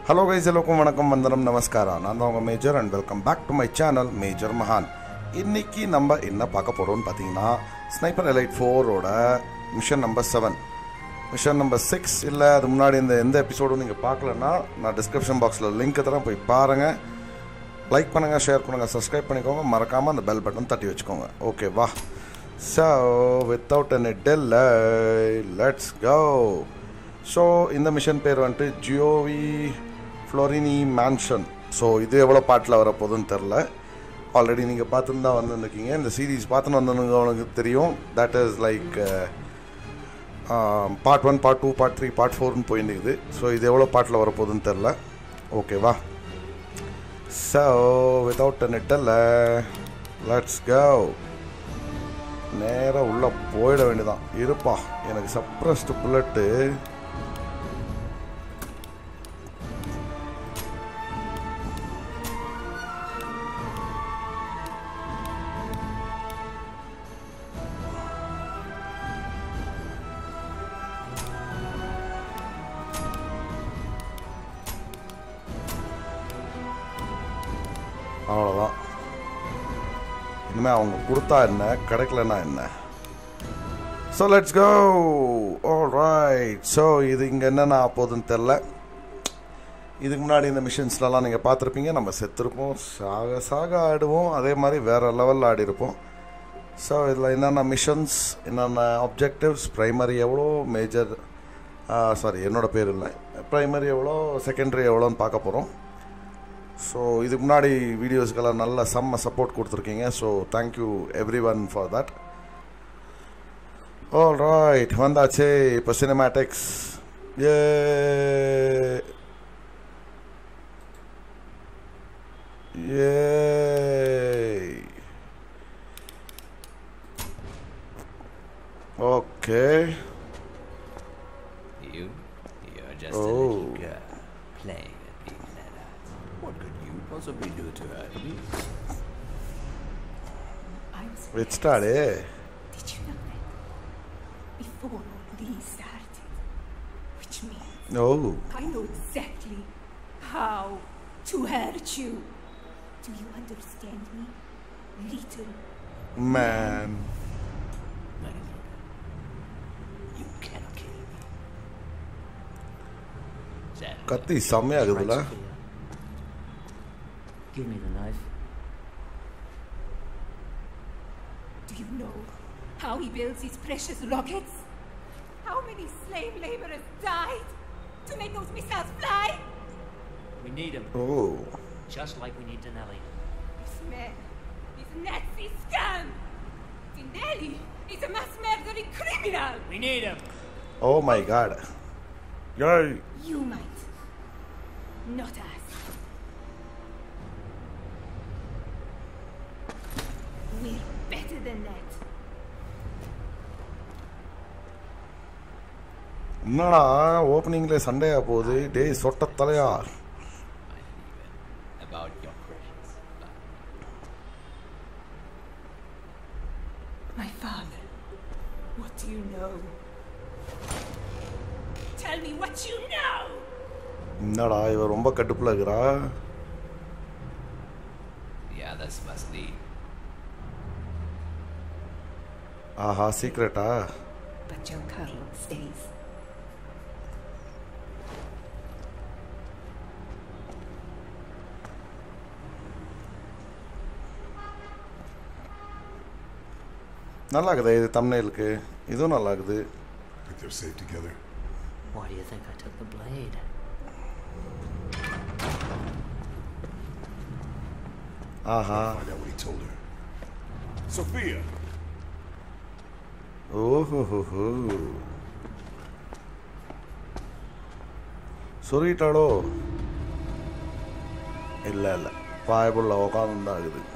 Hello guys எல்லோருக்கும் வணக்கம் வந்தனம் நமஸ்காரம் நான் தான் உங்கள் Major and welcome back to my channel Major மகான் இன்னைக்கு நம்ம என்ன பார்க்க போகிறோம்னு பார்த்தீங்கன்னா ஸ்னைப்பர் எலைட் ஃபோரோட mission number seven mission number six இல்லை அது முன்னாடி இந்த எந்த எபிசோடும் நீங்கள் பார்க்கலன்னா நான் டிஸ்கிரிப்ஷன் பாக்ஸில் லிங்க் தரேன் போய் பாருங்கள் லைக் பண்ணுங்கள் ஷேர் பண்ணுங்கள் சப்ஸ்கிரைப் பண்ணிக்கோங்க மறக்காமல் அந்த பெல் பட்டன் தட்டி வச்சுக்கோங்க ஓகே வா so without any delay let's go so இந்த மிஷன் பேர் வந்துட்டு ஜியோவி ஃப்ளோரினி மேன்ஷன் ஸோ இது எவ்வளோ பாட்டில் வரப்போகுதுன்னு தெரில ஆல்ரெடி நீங்கள் பார்த்துன்னு தான் வந்துருக்கீங்க இந்த சீரீஸ் பார்த்துன்னு வந்தவங்க உனக்கு தெரியும் that is like part one part two part three part ஃபோர்னு போயிருந்துக்குது ஸோ இது எவ்வளோ பாட்டில் வரப்போகுதுன்னு தெரில ஓகேவா ஸோ வித்தவுட் நெட்டில் லெட்ஸ் கோ நேராக உள்ளே போயிட வேண்டியதான் இருப்பா எனக்கு சப்ரஸ்டு புல்லட்டு அவ்வளோதான் இனிமேல் அவங்க கொடுத்தா என்ன கிடைக்கலன்னா என்ன so let's go all right so இது இங்கே என்னென்ன ஆப்போகுதுன்னு தெரில இதுக்கு முன்னாடி இந்த மிஷின்ஸ்லலாம் நீங்கள் பார்த்துருப்பீங்க நம்ம செத்துருப்போம் சாக சாக ஆடுவோம் அதே மாதிரி வேறு லெவலில் ஆடிருப்போம் ஸோ இதில் என்னென்ன மிஷன்ஸ் என்னென்ன ஆப்ஜெக்டிவ்ஸ் ப்ரைமரி எவ்வளோ மேஜர் சாரி என்னோட பேர் இல்லை ப்ரைமரி எவ்வளோ செகண்டரி எவ்வளோன்னு பார்க்க போகிறோம் ஸோ இதுக்கு முன்னாடி வீடியோஸ்க்கெல்லாம் நல்ல செம்ம சப்போர்ட் கொடுத்துருக்கீங்க so thank you everyone for that all right வந்தாச்சு இப்போ சினிமேட்டிக்ஸ் ஏ ஏ okay You? You're just a Oh. little girl playing at being Nana. What could you possibly do to hurt me? I'm sorry. வச்சுட்டாடே Did you know that? Before all these started, which means oh I know exactly how to hurt you. Do you understand me? Little. Man My lord, you cannot kill me. Then கத்தி செம்மையாகுதுல்ல Right, Sophia. Give me the knife. Do you know how he builds his precious rockets? How many slave laborers died to make those missiles fly? We need him, oh just like we need Denelli. This man is Nazi scum! Tinelli is a mass murdering criminal! We need him. Oh my god ஏய் You might. Not us. We're better than that. என்னடா ஓப்பனிங்ல சண்டையா போகுது டேய் சொட்ட தலையா about your precious blood. My father, what do you know? Tell me what you know! என்னடா இவ ரொம்ப கடுப்புல இருக்கிறா The others must leave. Aha சீக்ரெட்டா But Giancarlo stays. நல்லா இருக்குதே இது தம்னைலுக்கு இதுவும் நல்லா இருக்குது Think they're safe together? Why do you think I took the blade? Aha Find out what he told her. Sophia! ஓஹோஹோ சொல்லிட்டாளோ இல்லை இல்லை பாயபுள்ள உட்காந்து தான் இருக்குது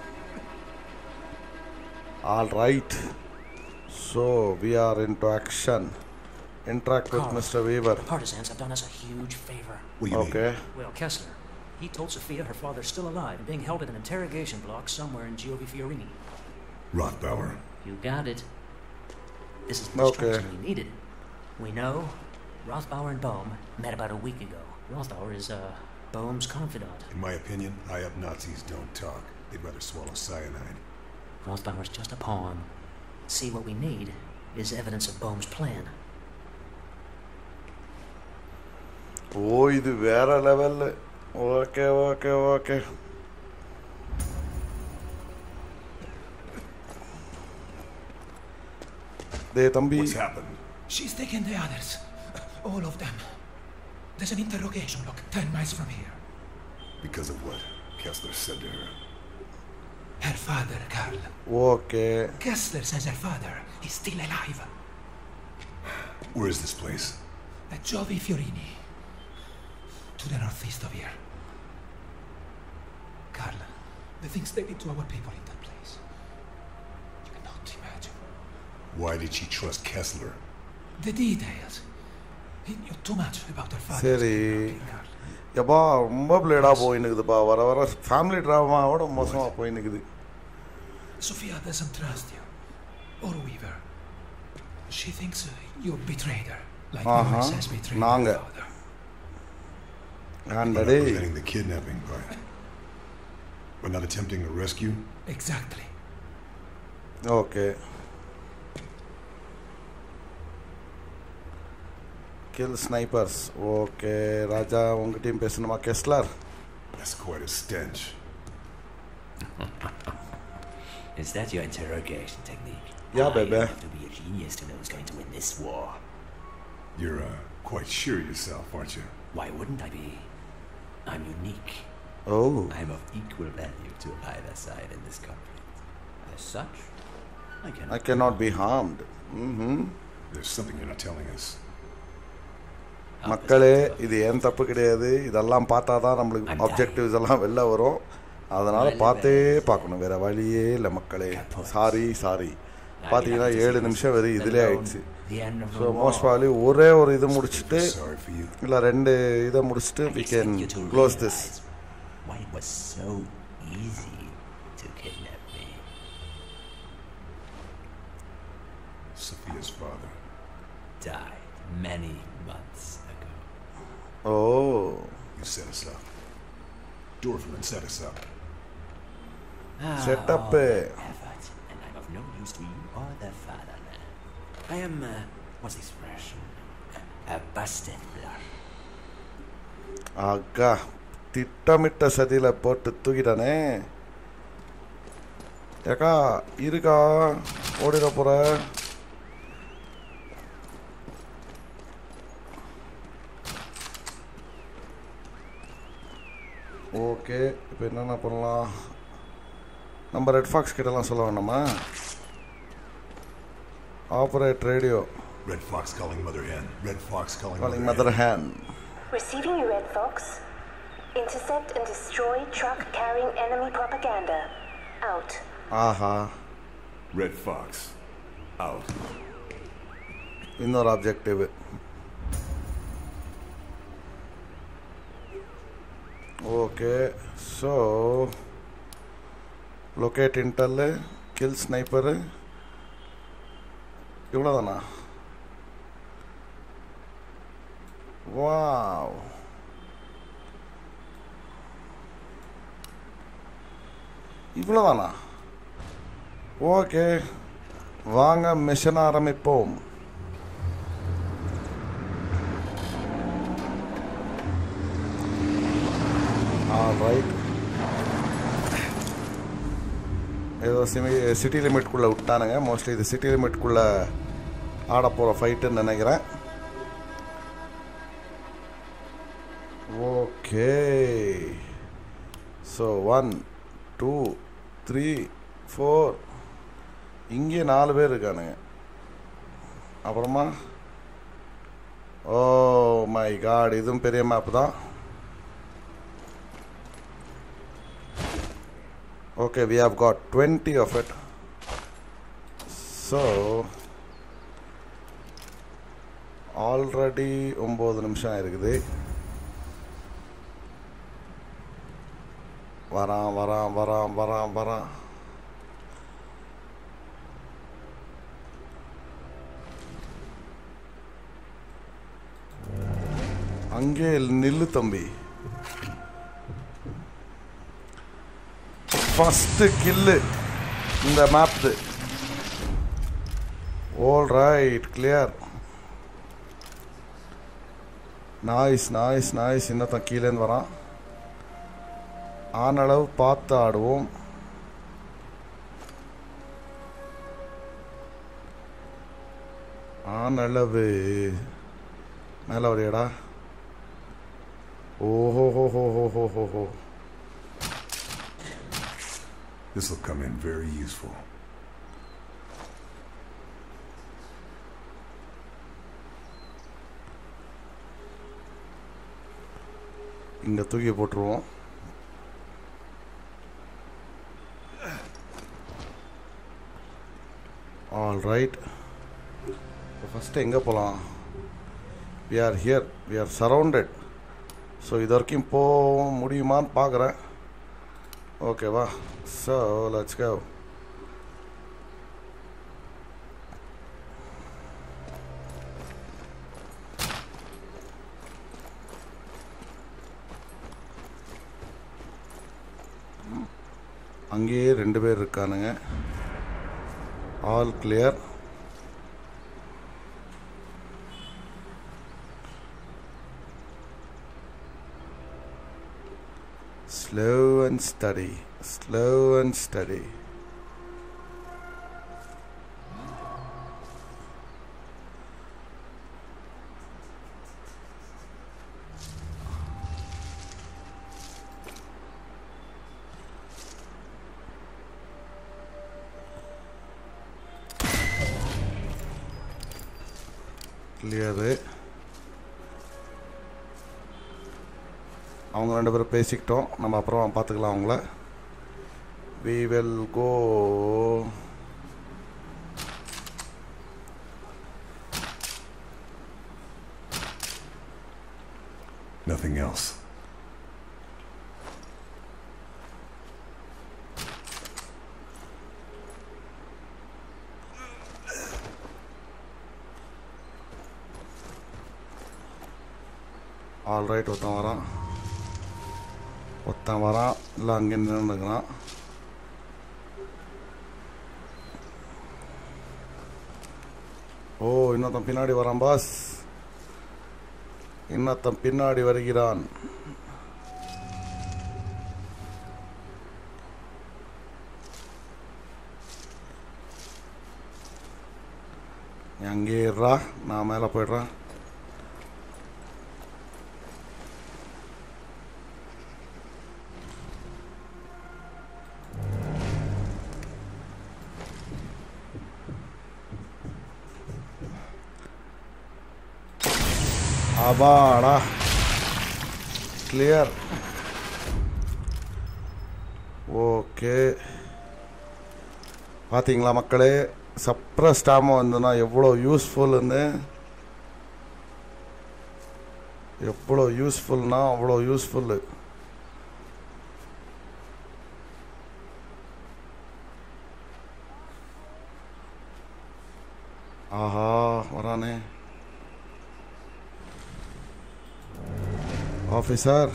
all right so we are into action interact with Carl. Mr. Weaver. The partisans have done us a huge favor. What do you Okay. Well, Kessler, he told Sophia her father's still alive and being held at an interrogation block somewhere in Giovi Fiorini. mean? Rothbauer. You got it. This is the Okay. instruction we needed. We know Rothbauer and Bohm met about a week ago. Rothbauer is, uh, Bohm's confidant. In my opinion, high up Nazis don't talk. They'd rather swallow cyanide. Rothbauer's just a pawn. See, what we need is evidence of Bohm's plan. Oh இது வேற level okay okay okay டே தம்பி What's happened? She's taken the others. All of them. There's an interrogation block ten miles from here. Because of what Kessler said to her. Her father, Karl. Okay Kessler says her father is still alive. Where is this place? At Giovi Fiorini. To the northeast of here. Karl, the things they did to our people in that place. You cannot imagine. Why did she trust Kessler? The details. He knew too much about her father. சரி எப்பா ரொம்ப பிளேடாக போயின்னுக்குதுப்பா வர வர family ட்ராமாவோட மோசமாக போயின்னுக்குது Sophia doesn't trust you. Or Weaver. She thinks uh, you betrayed her. Like Uh-huh. Norris has betrayed நாங்க. her father. You're ஆண்டடே not preventing the kidnapping, but... But not attempting to rescue? Exactly. Okay kill snipers okay ராஜா உங்ககிட்டயும் பேசணுமா Kessler That's quite a stench. Is that your interrogation technique? Yeah, Ah, baby. You have to be a genius to know who's going to win this war. You're, uh, quite sure yourself, aren't you? Why wouldn't I be? I'm unique. Oh I'm of equal value to either side in this conflict. As such, I cannot. I cannot be harmed hmm There's something you're not telling us. மக்களே இது ஏன் தப்பு கிடையாது இதெல்லாம் பார்த்தா தான் நம்மளுக்கு I'm objectives எல்லாம் வெளில வரும் அதனால் பார்த்தே பார்க்கணும் வேறு வழியே இல்லை மக்களே சாரி சாரி பார்த்தீங்கன்னா ஏழு நிமிஷம் வெறும் இதிலே ஆயிடுச்சு The end of so the most war. Probably ஒரே ஒரு இது முடிச்சுட்டு Sorry for you. இல்லை ரெண்டு இதை முடிச்சுட்டு we I can expect you to close this realize Why it was so easy to kidnap me. Sophia's father. Died many months ago. Oh You set us up. Dorfman set us up. Ah, Setup, all eh. that effort, and I'm of no use to you or the fatherland. I am, uh, what's the expression? A busted blood. அக்கா திட்டமிட்ட சதியில் போட்டு தூக்கிட்டானே ஏக்கா இருக்கா ஓடிட போற okay இப்போ என்னென்ன பண்ணலாம் நம்ம ரெட் ஃபாக்ஸ் கிட்டலாம் சொல்ல வேணாமா operate radio Red Fox calling Mother Hen. Red Fox calling, calling Mother mother Hen. Hand Receiving you, Red Fox. Intercept and destroy truck carrying enemy propaganda. Out. ஆஹா Red Fox. Out. இன்னொரு objective okay so locate இன்டர்ல kill sniper இவ்வளோதானா wow இவ்வளோதானா okay வாங்க mission ஆரம்பிப்போம் right ஏதோ சிமி city லிமிட்குள்ளே விட்டானுங்க மோஸ்ட்லி இது சிட்டி லிமிட்குள்ளே ஆட போகிற ஃபைட்டுன்னு நினைக்கிறேன் okay so one two three four இங்கே நாலு பேர் இருக்கானுங்க அப்புறமா ஓ மை காட் இதுவும் பெரிய மேப் தான் okay we have got 20 of it so already ஒம்பது நிமிஷம் இருக்குது வரான் வரான் வரான் வரான் வரான் அங்கே நில்லு தம்பி ஃபஸ்ட்டு கில்லு இந்த மேப்து all right clear noise noise noise இன்னத்தான் கீழேருந்து வரான் ஆனளவு பார்த்து ஆடுவோம் ஆனளவு மேலே வரையடா ஓஹோ ஹோ ஹோ ஹோ ஹோ ஹோ ஹோ This will come in very useful. இங்கே தூக்கி போட்டுருவோம் ஆல் ரைட் ஃபஸ்ட்டு எங்கே போகலாம் we are here we are surrounded so இது வரைக்கும் போக முடியுமான்னு பார்க்குறேன் ஓகேவா ஸோ லெட்ஸ் கோ அங்கேயே ரெண்டு பேர் இருக்கானுங்க all clear slow and steady slow and steady clear அவங்க ரெண்டு பேரும் பேசிக்கிட்டோம் நம்ம அப்புறம் பார்த்துக்கலாம் அவங்கள we will go Nothing else. All right ஒருத்தன் வரான் ஒருத்தன் வரான் இல்லை அங்கே நின்றுக்கிறான் ஓ இன்னொருத்தன் பின்னாடி வரான் பாஸ் இன்னொருத்தன் பின்னாடி வருகிறான் நீ அங்கேயே இருடா நான் மேலே போயிடுறேன் அபாடா கிளியர் ஓகே பார்த்தீங்களா மக்களே சப்ரஸ் டாம வந்துன்னா எவ்வளோ யூஸ்ஃபுல்லுன்னு எவ்வளோ யூஸ்ஃபுல்னா அவ்வளோ யூஸ்ஃபுல்லு ஆஹா வரானே ஆஃபீஸர்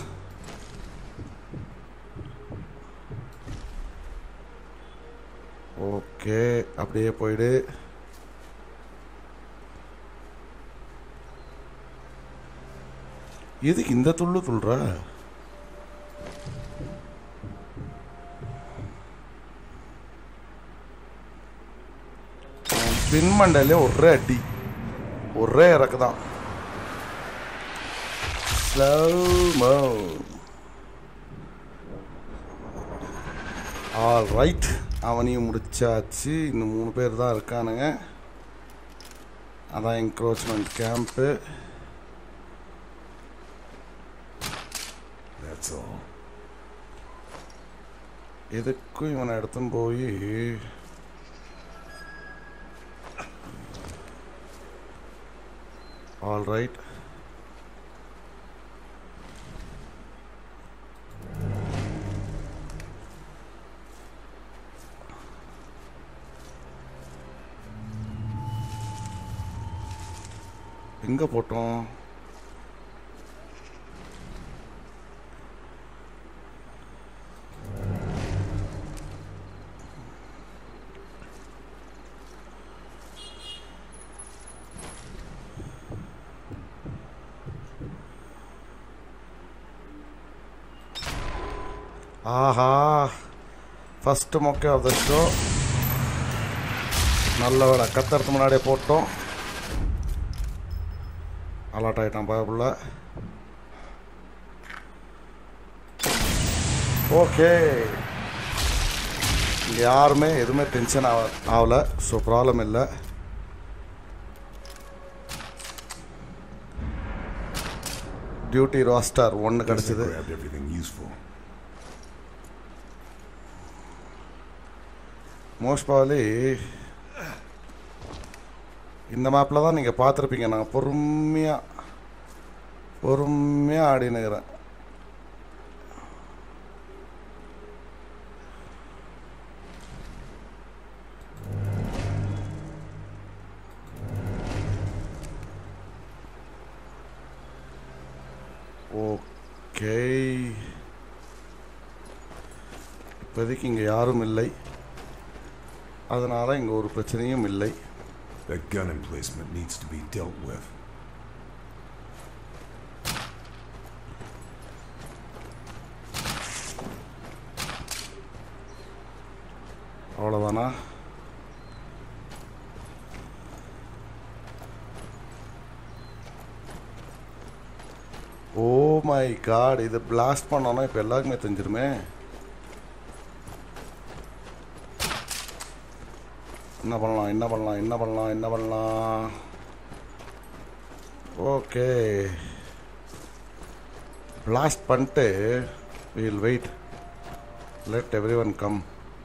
ஓகே அப்படியே போயிடு எதுக்கு இந்த துள்ளு துள்ளுற பின்மண்டையிலே ஒரே அடி ஒரே இறக்கு தான் ஸ்லோ ஆல் ரைட் அவனையும் முடிச்சாச்சு இன்னும் மூணு பேர் தான் இருக்கானுங்க அதான் என்க்ரோச்மெண்ட் கேம்ப்பு That's all. எதுக்கும் இவனை எடுத்துன்னு போய் ஆல் ரைட் எங்க போட்டோம் ஆஹா ஃபஸ்ட்டு மொக்கே ஆஃப் த ஷோ நல்ல வேலை கத்துறதுக்கு முன்னாடியே போட்டோம் அலாட் ஆகிட்டான் பயப்புள்ள ஓகே இங்கே யாருமே எதுவுமே டென்ஷன் ஆக ஆகலை ஸோ ப்ராப்ளம் இல்லை டியூட்டி ரோஸ்டர் ஒன்று Guess I கிடச்சிது grabbed everything useful. Most probably இந்த மேப்பில் தான் நீங்கள் பார்த்துருப்பீங்க நான் பொறுமையாக பொறுமையாக ஆடினுக்கிறேன் ஓகே இப்போதைக்கு இங்கே யாரும் இல்லை அதனால் இங்கே ஒரு பிரச்சனையும் இல்லை That gun emplacement needs to be dealt with. அவ்வளோதானா ஓ மை காட் இது பிளாஸ்ட் பண்ணோன்னா இப்போ எல்லாருக்குமே தெரிஞ்சிருமே என்ன பண்ணலாம் என்ன பண்ணலாம் என்ன பண்ணலாம் என்ன பண்ணலாம் ஓகே பிளாஸ்ட் பண்ணிட்டு we'll wait let everyone come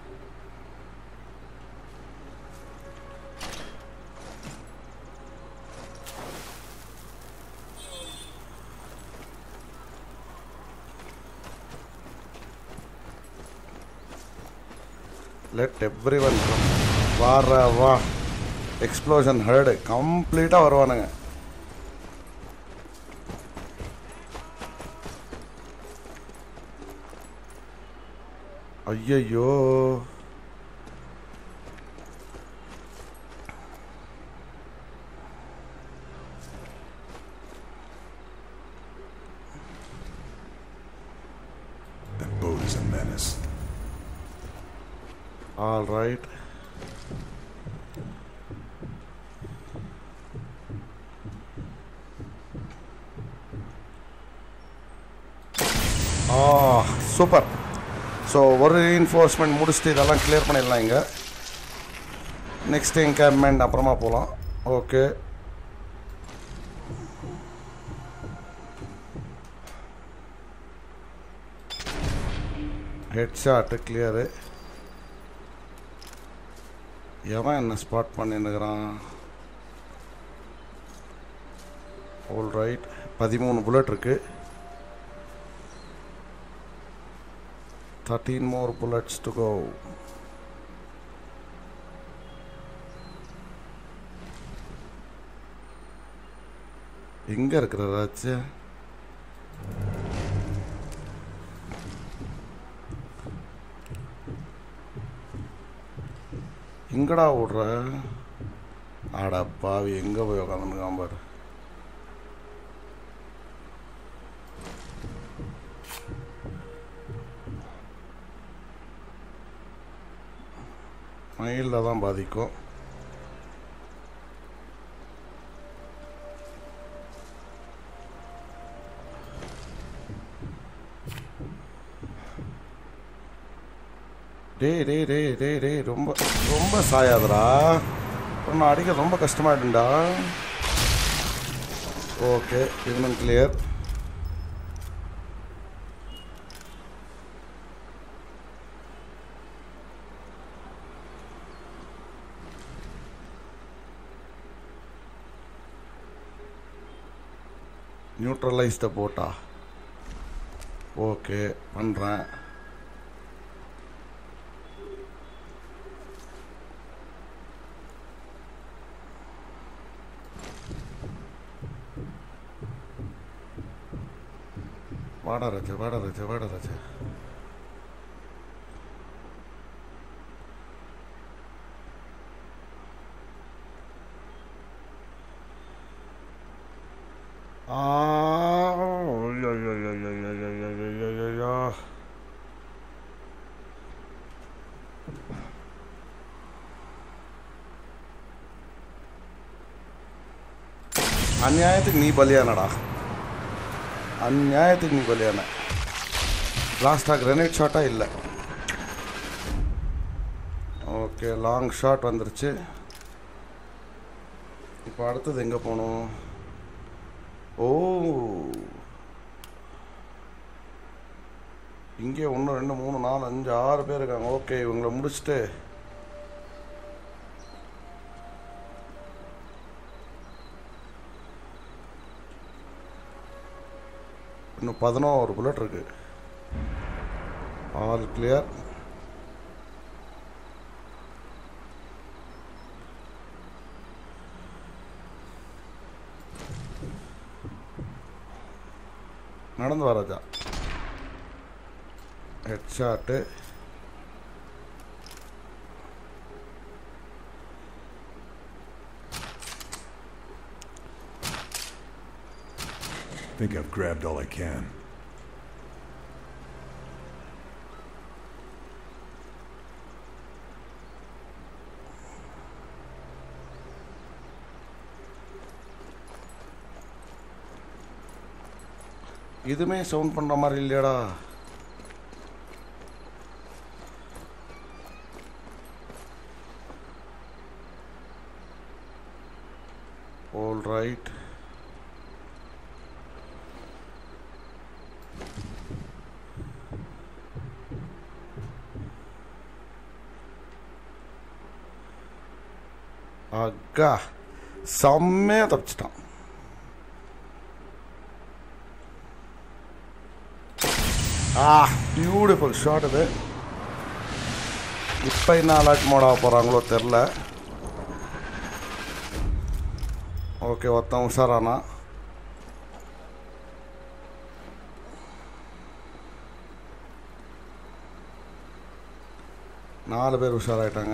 let everyone come வார வா எக்ஸ்ப்ளோஷன் ஹர்டு கம்ப்ளீட்டாக வருவானுங்க ஐயையோ That boat is a menace. All right ஆ சூப்பர் ஸோ ஒரு ரீஇன்ஃபோர்ஸ்மெண்ட் முடிச்சுட்டு இதெல்லாம் கிளியர் பண்ணிடலாம் இங்கே நெக்ஸ்ட் என்கேம்மெண்ட் அப்புறமா போகலாம் ஓகே ஹெட் ஷாட்டு கிளியரு எவன் என்ன ஸ்பாட் பண்ணின்னுக்கிறான் ஆல் ரைட் பதிமூணு புல்லட் இருக்கு thirteen more bullets to go எங்க இருக்கிற ராஜ் எங்கடா ஓடுற ஆடா பாவி எங்க போய் உட்காந்துருக்கான் பாரு மயிலில் தான் பாதிக்கும் டேய் டேய் டேய் டேய் டேய் ரொம்ப ரொம்ப சாயாதுடா அப்புறம் நான் அடிக்க ரொம்ப கஷ்டமாயிடும்டா ஓகே இவனும் கிளியர் நியூட்ரலைஸ் த போட்டா ஓகே பண்ணுறேன் வாடா ராஜா வாடா ராஜா வாடா ராஜா ஆ ஐயோ, ஐயோ, ஐயோ, ஐயோ, ஐயோ, ஐயோ, ஐயோ, ஐயோ, ஐயோ. அநியாயத்துக்கு நீ பலியானடா அநியாயத்துக்கு நீ பலியான லாஸ்ட்டாக கிரனேட் ஷாட்டாக இல்லை ஓகே லாங் ஷாட் வந்துருச்சு இப்போ அடுத்தது எங்கே போகணும் ஓ இங்கே ஒன்று ரெண்டு மூணு நாலு அஞ்சு ஆறு பேர் இருக்காங்க ஓகே இவங்களை முடிச்சுட்டு இன்னும் பதினோரு புல்லட் இருக்கு ஆல் கிளியர் நடந்து வா ராஜா head shot think I've grabbed all I can. இதுமே சவுண்ட் பண்ணுற மாதிரி இல்லையாடா ஆல் ரைட் அக்கா செம்மையா தப்பிச்சிட்டான் ஆ பியூட்டிஃபுல் ஷாட் இது இப்போ என்ன அலர்ட் மோட போகிறாங்களோ தெரில ஓகே ஒருத்தன் உஷாரானா நாலு பேர் உஷாராயிட்டாங்க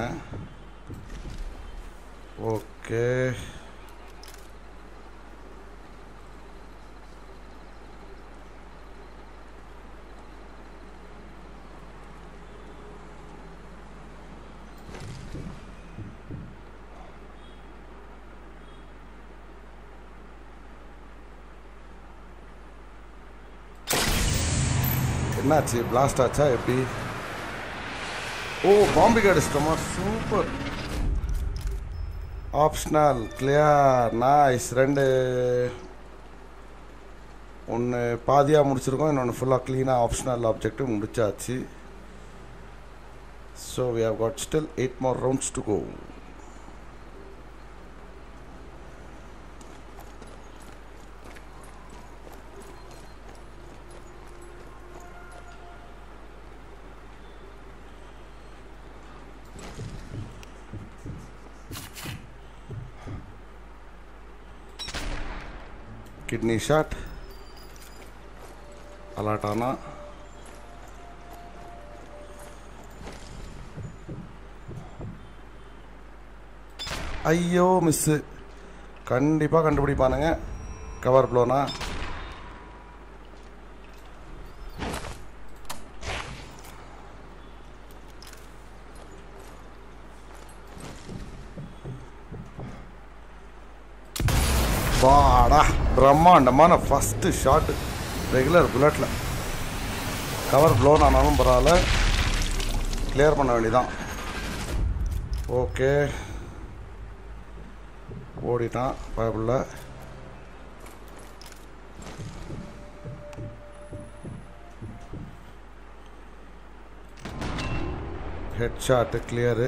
ஓகே என்னாச்சு பிளாஸ்ட் ஆச்சா எப்படி ஓ பாம்பு அடிச்சிட்டோமா சூப்பர் ஆப்ஷனல் கிளியர் நைஸ் ரெண்டு ஒன்று பாதியாக முடிச்சிருக்கோம் இன்னொன்று ஃபுல்லாக க்ளீனாக ஆப்ஷனல் ஆப்ஜெக்ட்டு முடிச்சாச்சு so we have got still eight more rounds to go kidney shot అలాటానా ஐயோ மிஸ்ஸு கண்டிப்பாக கண்டுபிடிப்பானுங்க கவர் ப்ளோனா வாடா பிரம்மாண்டமான ஃபஸ்ட்டு ஷாட்டு ரெகுலர் புல்லட்டில் கவர் ப்ளோன் ஆனாலும் பரவாயில்ல கிளியர் பண்ண வேண்டியதான் ஓகே ஓடிட்டான் பயப்புள்ள ஹெட் ஷாட்டு கிளியரு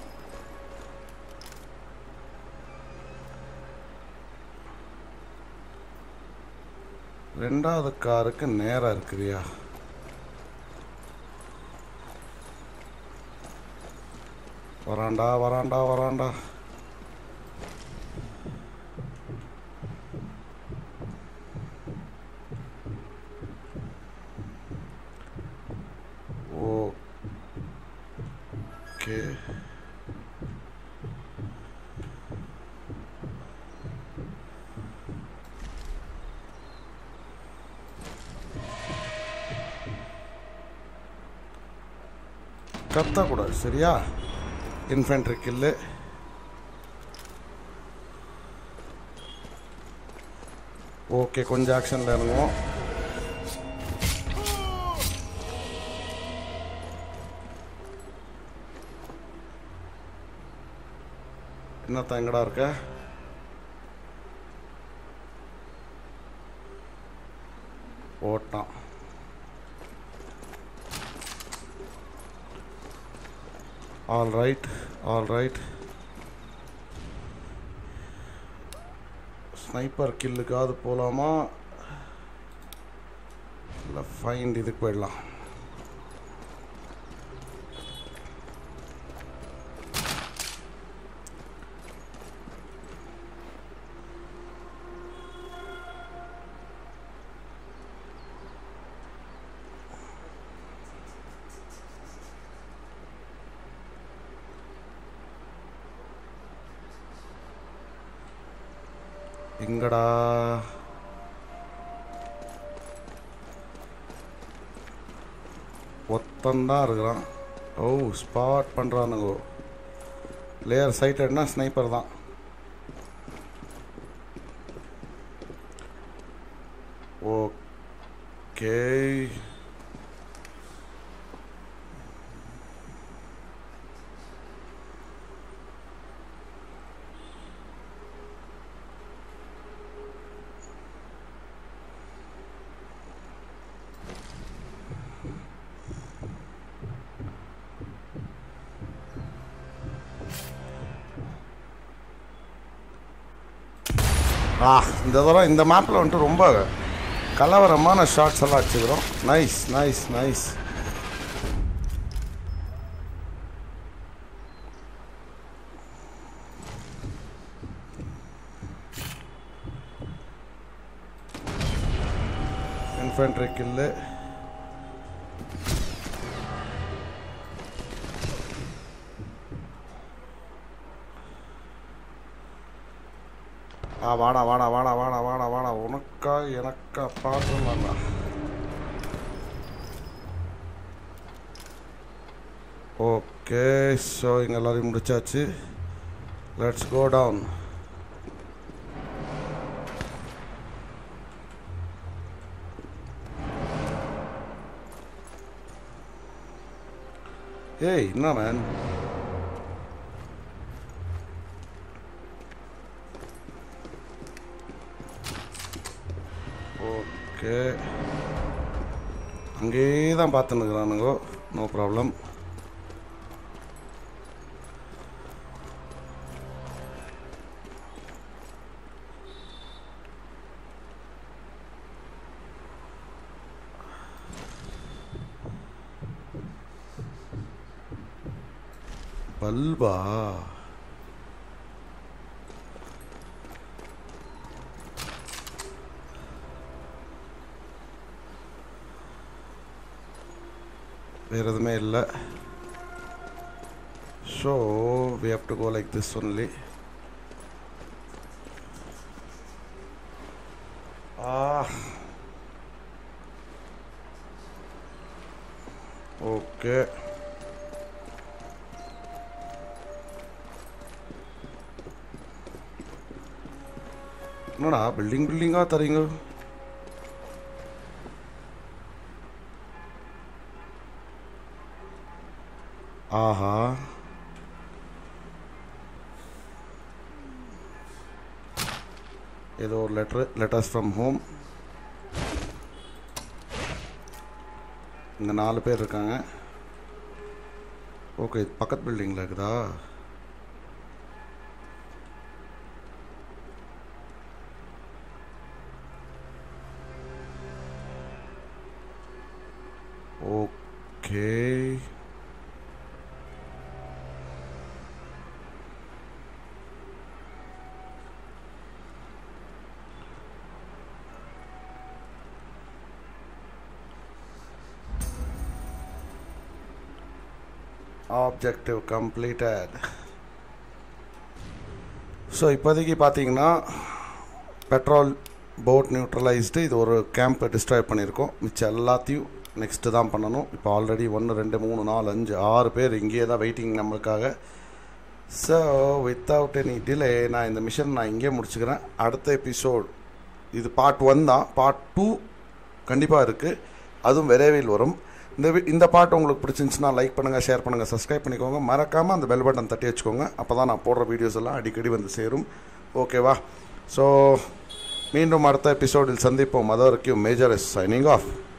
ரெண்டாவது காருக்கு நேராக இருக்குறியா வராண்டா வராண்டா வராண்டா ஓகே கத்தக்கூடாது சரியா இன்ஃபென்ட்ரி கில்லு ஓகே கொஞ்சம் ஆக்ஷனில் இறங்குவோம் என்னத்தான் எங்கடா இருக்க ஓட்டான் all right all right sniper கில்லுக்காவது போகலாமா இல்லை ஃபைண்ட் இதுக்கு போயிடலாம் எங்கடா ஒத்தந்தான் இருக்கிறான் ஓ ஸ்பாட் பண்ணுறானுங்கோ லேயர் சைட்டட்னா ஸ்னைப்பர் தான் ஓகே ஆ இந்த தடவை இந்த மேப்பில் வந்துட்டு ரொம்ப கலவரமான ஷாட்ஸ் எல்லாம் வச்சுக்கிறோம் nice nice nice infantry kill ஆ வாடா வாடா வாடா வாடா வாடா வாடா உனக்கா எனக்கா பார்த்துலாம்டா ஓகே ஸோ இங்கே எல்லாரையும் முடிச்சாச்சு லெட்ஸ் கோ டவுன் ஏய் என்ன மேன் ஓகே அங்கேயே தான் பார்த்துன்னுக்குறானுங்கோ நோ ப்ராப்ளம் பல்பா வேறு எதுவுமே இல்லை so we have to go like this only ah okay என்னடா பில்டிங் பில்டிங்காக தரீங்க ஆஹா ஏதோ ஒரு லெட்டர் லெட்டர்ஸ் ஃப்ரம் ஹோம் இங்கே நாலு பேர் இருக்காங்க ஓகே பக்கத்து பில்டிங்கில் இருக்குதா ஓகே ஆப்ஜெக்டிவ் கம்ப்ளீட்டட் ஸோ இப்போதைக்கு பார்த்தீங்கன்னா பெட்ரோல் போட் நியூட்ரலைஸ்டு இது ஒரு கேம்ப் டிஸ்ட்ராய் பண்ணியிருக்கோம் மிச்சம் எல்லாத்தையும் நெக்ஸ்ட்டு தான் பண்ணணும் இப்போ ஆல்ரெடி ஒன்று ரெண்டு மூணு நாலு அஞ்சு ஆறு பேர் இங்கேயே தான் வெயிட்டிங் நம்மளுக்காக ஸோ வித்தவுட் எனி டிலே நான் இந்த மிஷன் நான் இங்கே முடிச்சுக்கிறேன் அடுத்த எபிசோட் இது பார்ட் ஒன் தான் பார்ட் டூ கண்டிப்பாக இருக்குது அதுவும் விரைவில் வரும் இந்த வி- இந்த பாட்டு உங்களுக்கு பிடிச்சிருந்துச்சுன்னா லைக் பண்ணுங்கள் ஷேர் பண்ணுங்கள் சப்ஸ்கிரைப் பண்ணிக்கோங்க மறக்காமல் அந்த பெல் பட்டன் தட்டி வச்சுக்கோங்க அப்போ தான் நான் போடுற வீடியோஸ் எல்லாம் அடிக்கடி வந்து சேரும் ஓகேவா ஸோ மீண்டும் அடுத்த எபிசோடில் சந்திப்போம் அது வரைக்கும் மேஜர் இஸ் சைனிங் ஆஃப்